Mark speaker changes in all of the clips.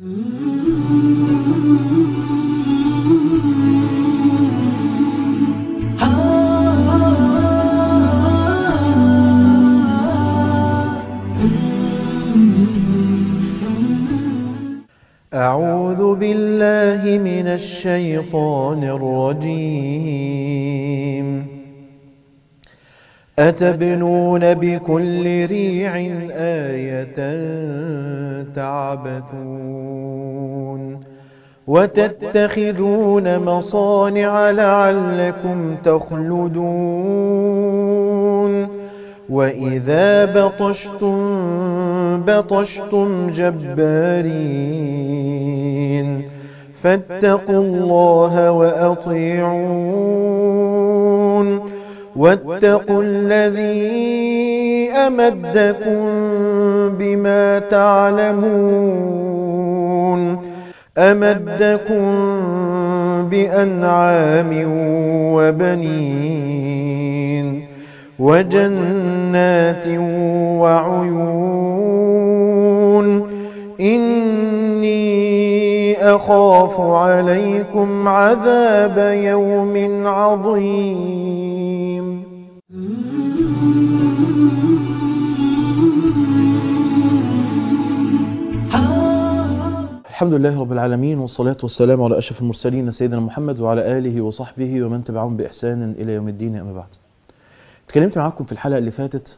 Speaker 1: أعوذ بالله من الشيطان الرجيم أتبنون بكل ريع آية تعبثون وتتخذون مصانع لعلكم تخلدون وإذا بطشتم بطشتم جبارين فاتقوا الله وأطيعون واتقوا الذي أمدكم بما تعلمون أمدكم بأنعام وبنين وجنات وعيون إني أخاف عليكم عذاب يوم عظيم
Speaker 2: الحمد لله رب العالمين والصلاة والسلام على أشرف المرسلين سيدنا محمد وعلى آله وصحبه ومن تبعهم بإحسان إلى يوم الدين أما بعد اتكلمت معاكم في الحلقة اللي فاتت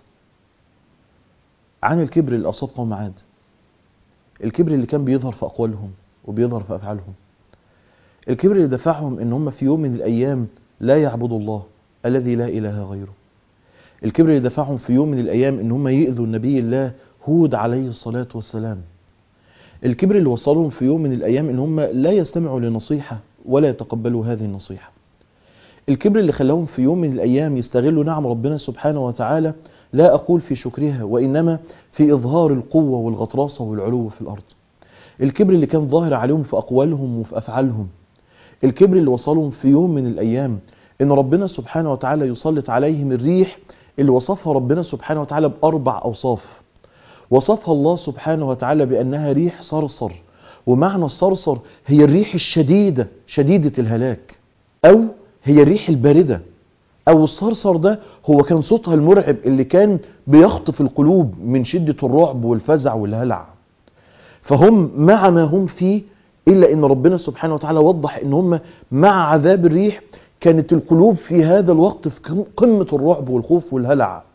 Speaker 2: عن الكبر اللي أصاب قوم عاد الكبر اللي كان بيظهر في أقوالهم وبيظهر في أفعالهم الكبر اللي دفعهم إن هم في يوم من الأيام لا يعبدوا الله الذي لا إله غيره الكبر اللي دفعهم في يوم من الأيام إن هم يؤذوا النبي الله هود عليه الصلاة والسلام الكبر اللي وصلهم في يوم من الأيام إن هم لا يستمعوا لنصيحة ولا يتقبلوا هذه النصيحة الكبر اللي خلاهم في يوم من الأيام يستغلوا نعم ربنا سبحانه وتعالى لا أقول في شكرها وإنما في إظهار القوة والغطرسة والعلو في الأرض الكبر اللي كان ظاهر عليهم في أقوالهم وفي أفعالهم الكبر اللي وصلهم في يوم من الأيام إن ربنا سبحانه وتعالى يسلط عليهم الريح اللي وصفها ربنا سبحانه وتعالى بأربع أوصاف وصفها الله سبحانه وتعالى بأنها ريح صرصر ومعنى الصرصر هي الريح الشديدة شديدة الهلاك أو هي الريح الباردة أو الصرصر ده هو كان صوتها المرعب اللي كان بيخطف القلوب من شدة الرعب والفزع والهلع فهم مع ما هم فيه إلا أن ربنا سبحانه وتعالى وضح أن هم مع عذاب الريح كانت القلوب في هذا الوقت في قمة الرعب والخوف والهلع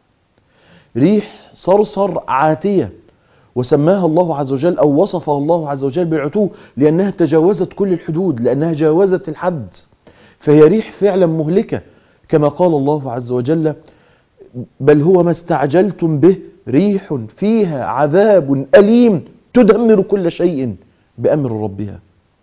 Speaker 2: ريح صرصر عاتية وسماها الله عز وجل أو وصفها الله عز وجل بالعتو لأنها تجاوزت كل الحدود لأنها جاوزت الحد فهي ريح فعلا مهلكة كما قال الله عز وجل بل هو ما استعجلتم به ريح فيها عذاب أليم تدمر كل شيء بأمر ربها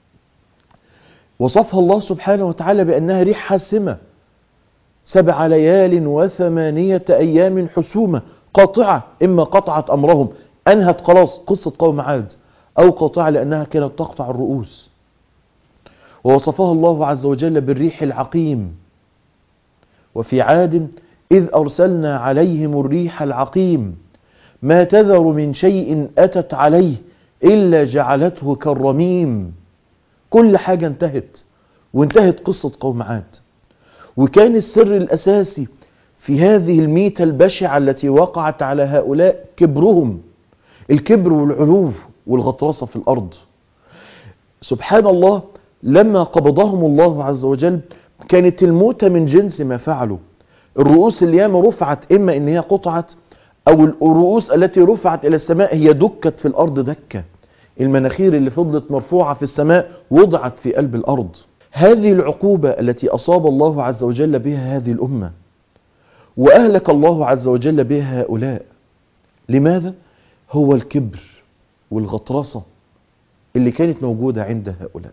Speaker 2: وصفها الله سبحانه وتعالى بأنها ريح حاسمة سبع ليال وثمانية أيام حسومة قاطعة إما قطعت أمرهم أنهت خلاص قصة قوم عاد أو قاطعة لأنها كانت تقطع الرؤوس ووصفها الله عز وجل بالريح العقيم وفي عاد إذ أرسلنا عليهم الريح العقيم ما تذر من شيء أتت عليه إلا جعلته كالرميم كل حاجة انتهت وانتهت قصة قوم عاد وكان السر الأساسي في هذه الميتة البشعة التي وقعت على هؤلاء كبرهم الكبر والعلو والغطرسة في الأرض سبحان الله لما قبضهم الله عز وجل كانت الموتة من جنس ما فعلوا الرؤوس اللي ياما رفعت إما إن هي قطعت أو الرؤوس التي رفعت إلى السماء هي دكت في الأرض دكة المناخير اللي فضلت مرفوعة في السماء وضعت في قلب الأرض هذه العقوبة التي أصاب الله عز وجل بها هذه الأمة وأهلك الله عز وجل بها هؤلاء لماذا؟ هو الكبر والغطرسة اللي كانت موجودة عند هؤلاء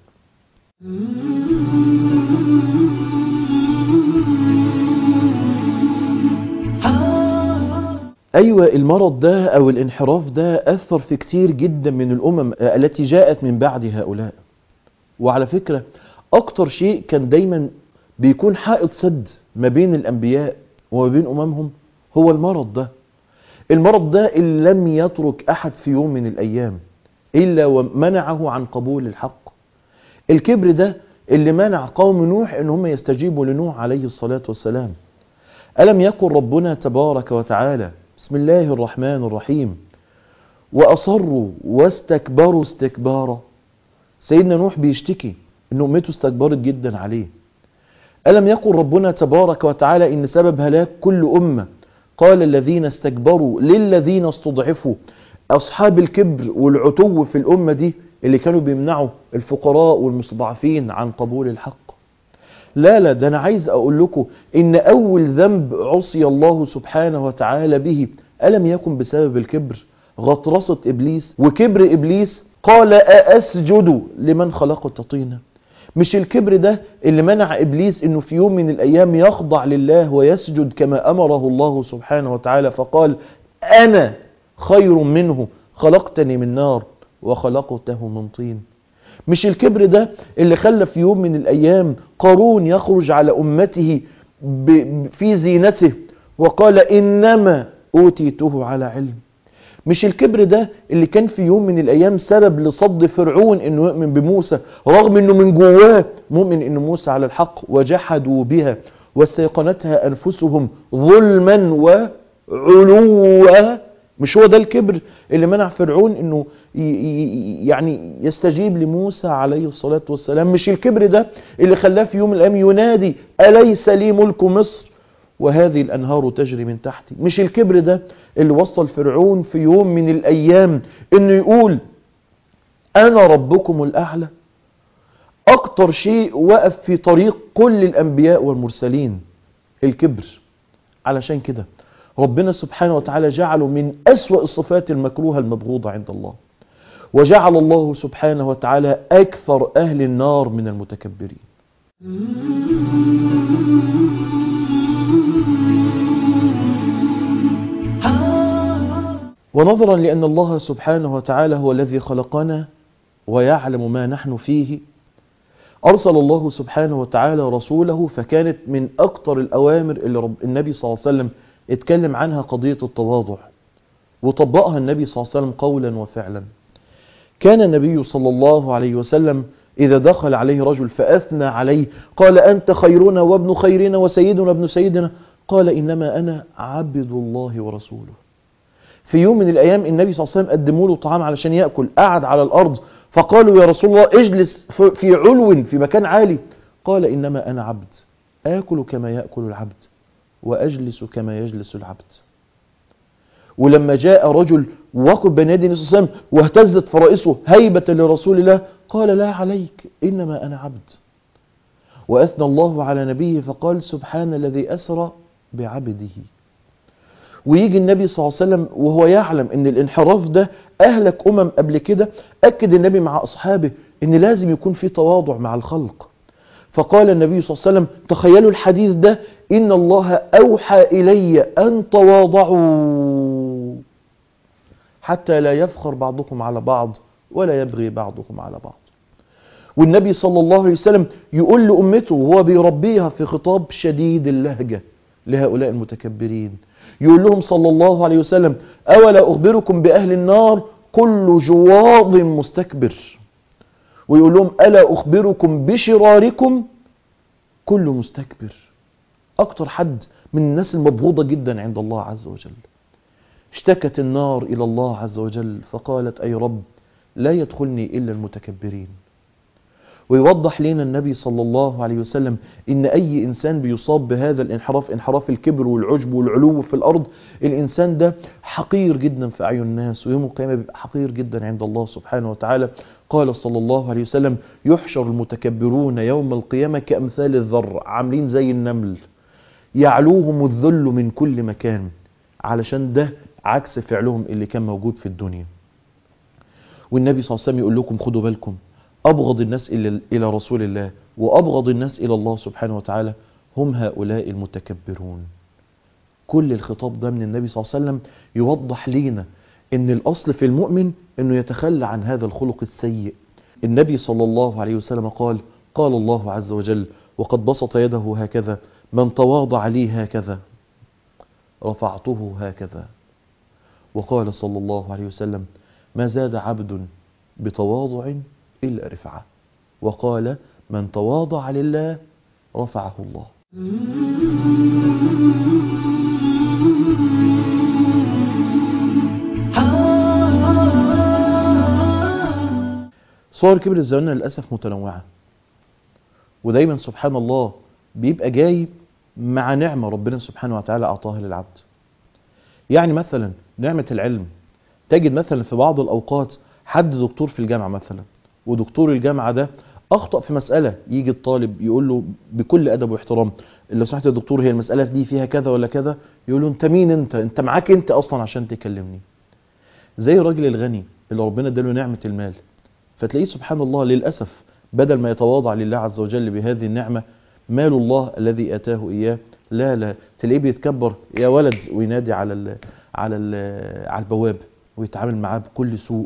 Speaker 2: أيوة المرض ده أو الانحراف ده أثر في كتير جدا من الأمم التي جاءت من بعد هؤلاء وعلى فكرة أكتر شيء كان دايما بيكون حائط سد ما بين الأنبياء وما بين أممهم هو المرض ده المرض ده اللي لم يترك أحد في يوم من الأيام إلا ومنعه عن قبول الحق الكبر ده اللي منع قوم نوح ان هم يستجيبوا لنوح عليه الصلاة والسلام ألم يكن ربنا تبارك وتعالى بسم الله الرحمن الرحيم وأصروا واستكبروا استكبارا سيدنا نوح بيشتكي ان امته استكبرت جدا عليه ألم يكن ربنا تبارك وتعالى إن سبب هلاك كل أمة قال الذين استكبروا للذين استضعفوا أصحاب الكبر والعتو في الأمة دي اللي كانوا بيمنعوا الفقراء والمستضعفين عن قبول الحق لا لا ده أنا عايز أقول لكم إن أول ذنب عصي الله سبحانه وتعالى به ألم يكن بسبب الكبر غطرسة إبليس وكبر إبليس قال أأسجد لمن خلقت طينا مش الكبر ده اللي منع إبليس إنه في يوم من الأيام يخضع لله ويسجد كما أمره الله سبحانه وتعالى فقال أنا خير منه خلقتني من نار وخلقته من طين مش الكبر ده اللي خلى في يوم من الأيام قارون يخرج على أمته ب- في زينته وقال إنما أوتيته على علم مش الكبر ده اللي كان في يوم من الأيام سبب لصد فرعون إنه يؤمن بموسى رغم إنه من جواه مؤمن إن موسى على الحق وجحدوا بها واستيقنتها أنفسهم ظلما وعلوا مش هو ده الكبر اللي منع فرعون انه ي- ي- يعني يستجيب لموسى عليه الصلاة والسلام مش الكبر ده اللي خلاه في يوم من الايام ينادي أليس لي ملك مصر وهذه الأنهار تجري من تحتي مش الكبر ده اللي وصل فرعون في يوم من الأيام انه يقول أنا ربكم الأعلى أكتر شيء وقف في طريق كل الأنبياء والمرسلين الكبر علشان كده ربنا سبحانه وتعالى جعله من أسوأ الصفات المكروهة المبغوضة عند الله وجعل الله سبحانه وتعالى أكثر أهل النار من المتكبرين ونظرا لأن الله سبحانه وتعالى هو الذي خلقنا ويعلم ما نحن فيه أرسل الله سبحانه وتعالى رسوله فكانت من أكتر الأوامر اللي رب النبي صلى الله عليه وسلم اتكلم عنها قضية التواضع وطبقها النبي صلى الله عليه وسلم قولا وفعلا كان النبي صلى الله عليه وسلم إذا دخل عليه رجل فأثنى عليه قال أنت خيرنا وابن خيرنا وسيدنا ابن سيدنا قال إنما أنا عبد الله ورسوله في يوم من الأيام النبي صلى الله عليه وسلم قدموا له طعام علشان يأكل قعد على الأرض فقالوا يا رسول الله اجلس في علو في مكان عالي قال إنما أنا عبد آكل كما يأكل العبد وأجلس كما يجلس العبد ولما جاء رجل وقف بين يدي النبي صلى الله عليه وسلم واهتزت فرائصه هيبة لرسول الله قال لا عليك إنما أنا عبد وأثنى الله على نبيه فقال سبحان الذي أسرى بعبده ويجي النبي صلى الله عليه وسلم وهو يعلم ان الانحراف ده اهلك امم قبل كده اكد النبي مع اصحابه ان لازم يكون في تواضع مع الخلق فقال النبي صلى الله عليه وسلم تخيلوا الحديث ده ان الله اوحى الي ان تواضعوا حتى لا يفخر بعضكم على بعض ولا يبغي بعضكم على بعض والنبي صلى الله عليه وسلم يقول لأمته وهو بيربيها في خطاب شديد اللهجة لهؤلاء المتكبرين يقول لهم صلى الله عليه وسلم أولا أخبركم بأهل النار كل جواض مستكبر ويقول لهم ألا أخبركم بشراركم كل مستكبر أكتر حد من الناس المبغوضة جدا عند الله عز وجل اشتكت النار إلى الله عز وجل فقالت أي رب لا يدخلني إلا المتكبرين ويوضح لنا النبي صلى الله عليه وسلم إن أي إنسان بيصاب بهذا الانحراف انحراف الكبر والعجب والعلو في الأرض الإنسان ده حقير جدا في أعين الناس ويوم القيامة بيبقى حقير جدا عند الله سبحانه وتعالى قال صلى الله عليه وسلم يحشر المتكبرون يوم القيامة كأمثال الذر عاملين زي النمل يعلوهم الذل من كل مكان علشان ده عكس فعلهم اللي كان موجود في الدنيا والنبي صلى الله عليه وسلم يقول لكم خدوا بالكم أبغض الناس إلى إلى رسول الله وأبغض الناس إلى الله سبحانه وتعالى هم هؤلاء المتكبرون كل الخطاب ده من النبي صلى الله عليه وسلم يوضح لينا ان الأصل في المؤمن أنه يتخلى عن هذا الخلق السيء النبي صلى الله عليه وسلم قال قال الله عز وجل وقد بسط يده هكذا من تواضع لي هكذا رفعته هكذا وقال صلى الله عليه وسلم ما زاد عبد بتواضع إلا رفعه وقال من تواضع لله رفعه الله صور كبر الزمان للأسف متنوعة ودايما سبحان الله بيبقى جاي مع نعمة ربنا سبحانه وتعالى أعطاها للعبد يعني مثلا نعمة العلم تجد مثلا في بعض الأوقات حد دكتور في الجامعة مثلا ودكتور الجامعة ده أخطأ في مسألة يجي الطالب يقول له بكل أدب واحترام لو سمحت يا دكتور هي المسألة دي فيها كذا ولا كذا يقول له أنت مين أنت أنت معاك أنت أصلا عشان تكلمني زي الراجل الغني اللي ربنا اداله نعمة المال فتلاقيه سبحان الله للأسف بدل ما يتواضع لله عز وجل بهذه النعمة مال الله الذي آتاه إياه لا لا تلاقيه بيتكبر يا ولد وينادي على ال على ال على البواب ويتعامل معاه بكل سوء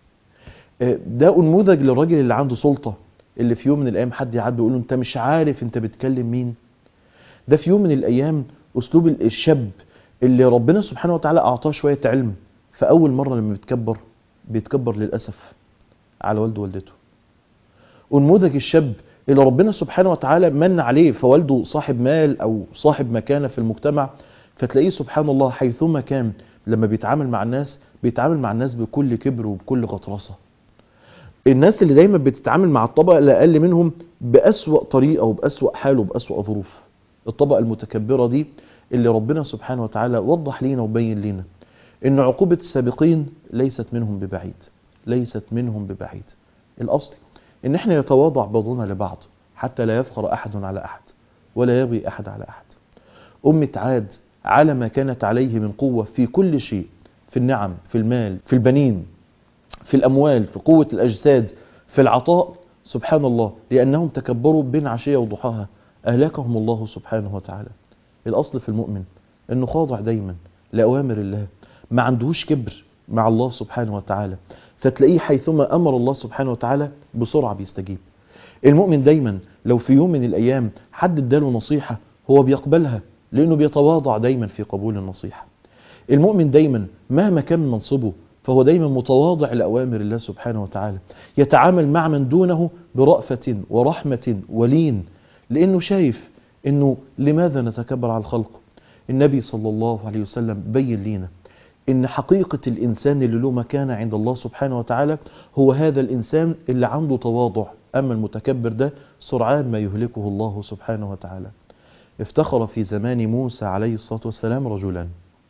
Speaker 2: ده انموذج للراجل اللي عنده سلطة اللي في يوم من الأيام حد يعدي يقول له أنت مش عارف أنت بتكلم مين ده في يوم من الأيام أسلوب الشاب اللي ربنا سبحانه وتعالى أعطاه شوية علم فأول مرة لما بيتكبر بيتكبر للأسف على والده ووالدته ونموذج الشاب اللي ربنا سبحانه وتعالى من عليه فوالده صاحب مال أو صاحب مكانة في المجتمع فتلاقيه سبحان الله حيثما كان لما بيتعامل مع الناس بيتعامل مع الناس بكل كبر وبكل غطرسة الناس اللي دايما بتتعامل مع الطبقة الأقل منهم بأسوأ طريقة وبأسوأ حال وبأسوأ ظروف الطبقة المتكبرة دي اللي ربنا سبحانه وتعالى وضح لينا وبين لينا ان عقوبة السابقين ليست منهم ببعيد ليست منهم ببعيد الأصل ان احنا يتواضع بعضنا لبعض حتى لا يفخر أحد على أحد ولا يبغي أحد على أحد أمة عاد على ما كانت عليه من قوة في كل شيء في النعم في المال في البنين في الأموال في قوة الأجساد في العطاء سبحان الله لأنهم تكبروا بين عشية وضحاها أهلكهم الله سبحانه وتعالى الأصل في المؤمن أنه خاضع دايما لأوامر الله ما عندهوش كبر مع الله سبحانه وتعالى فتلاقيه حيثما أمر الله سبحانه وتعالى بسرعة بيستجيب المؤمن دايما لو في يوم من الأيام حد اداله نصيحة هو بيقبلها لأنه بيتواضع دايما في قبول النصيحة المؤمن دايما مهما كان منصبه فهو دايما متواضع لأوامر الله سبحانه وتعالى يتعامل مع من دونه برأفة ورحمة ولين لأنه شايف أنه لماذا نتكبر على الخلق النبي صلى الله عليه وسلم بين لينا ان حقيقة الانسان اللي له مكانة عند الله سبحانه وتعالى هو هذا الانسان اللي عنده تواضع اما المتكبر ده سرعان ما يهلكه الله سبحانه وتعالى افتخر في زمان موسى عليه الصلاة والسلام رجلان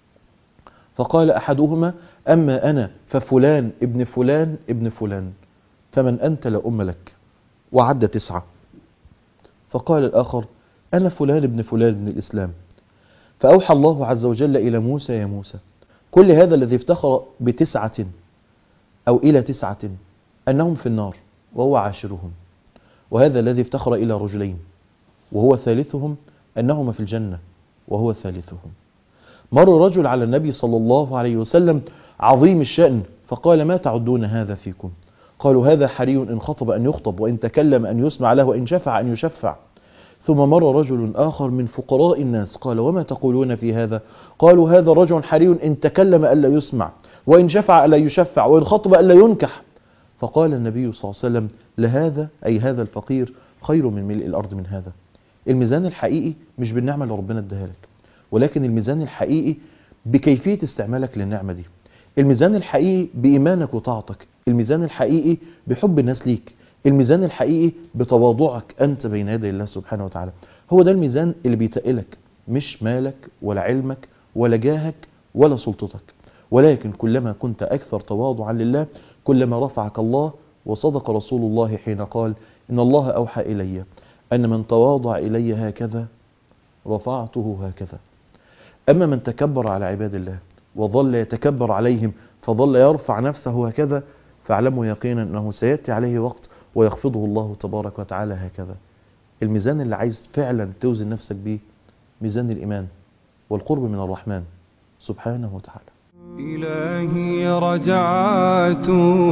Speaker 2: فقال احدهما اما انا ففلان ابن فلان ابن فلان فمن انت لا ام لك وعد تسعة فقال الاخر انا فلان ابن فلان من الاسلام فاوحى الله عز وجل الى موسى يا موسى كل هذا الذي افتخر بتسعة أو إلى تسعة أنهم في النار وهو عاشرهم وهذا الذي افتخر إلى رجلين وهو ثالثهم أنهما في الجنة وهو ثالثهم مر رجل على النبي صلى الله عليه وسلم عظيم الشأن فقال ما تعدون هذا فيكم قالوا هذا حري إن خطب أن يخطب وإن تكلم أن يسمع له وإن شفع أن يشفع ثم مر رجل آخر من فقراء الناس قال وما تقولون في هذا قالوا هذا رجل حري إن تكلم ألا يسمع وإن شفع ألا يشفع وإن خطب ألا ينكح فقال النبي صلى الله عليه وسلم لهذا أي هذا الفقير خير من ملء الأرض من هذا الميزان الحقيقي مش بالنعمة اللي ربنا اداها لك ولكن الميزان الحقيقي بكيفية استعمالك للنعمة دي الميزان الحقيقي بإيمانك وطاعتك الميزان الحقيقي بحب الناس ليك الميزان الحقيقي بتواضعك أنت بين يدي الله سبحانه وتعالى هو ده الميزان اللي بيتقلك مش مالك ولا علمك ولا جاهك ولا سلطتك ولكن كلما كنت أكثر تواضعا لله كلما رفعك الله وصدق رسول الله حين قال إن الله أوحى إلي أن من تواضع إلي هكذا رفعته هكذا أما من تكبر على عباد الله وظل يتكبر عليهم فظل يرفع نفسه هكذا فاعلموا يقينا أنه سيأتي عليه وقت ويخفضه الله تبارك وتعالى هكذا الميزان اللي عايز فعلا توزن نفسك بيه ميزان الإيمان والقرب من الرحمن سبحانه وتعالى
Speaker 3: إلهي رجعت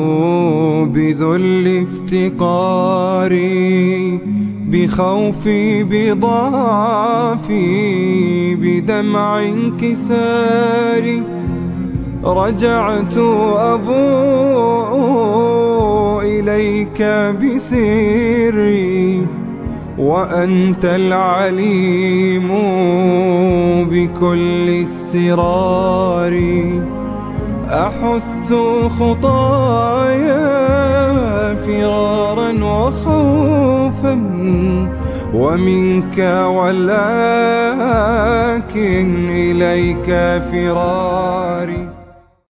Speaker 3: بذل افتقاري بخوفي بضعفي بدمع انكساري رجعت أبوء إليك بسري وأنت العليم بكل السرار أحث خطايا فرارا وخوفا ومنك ولكن إليك فراري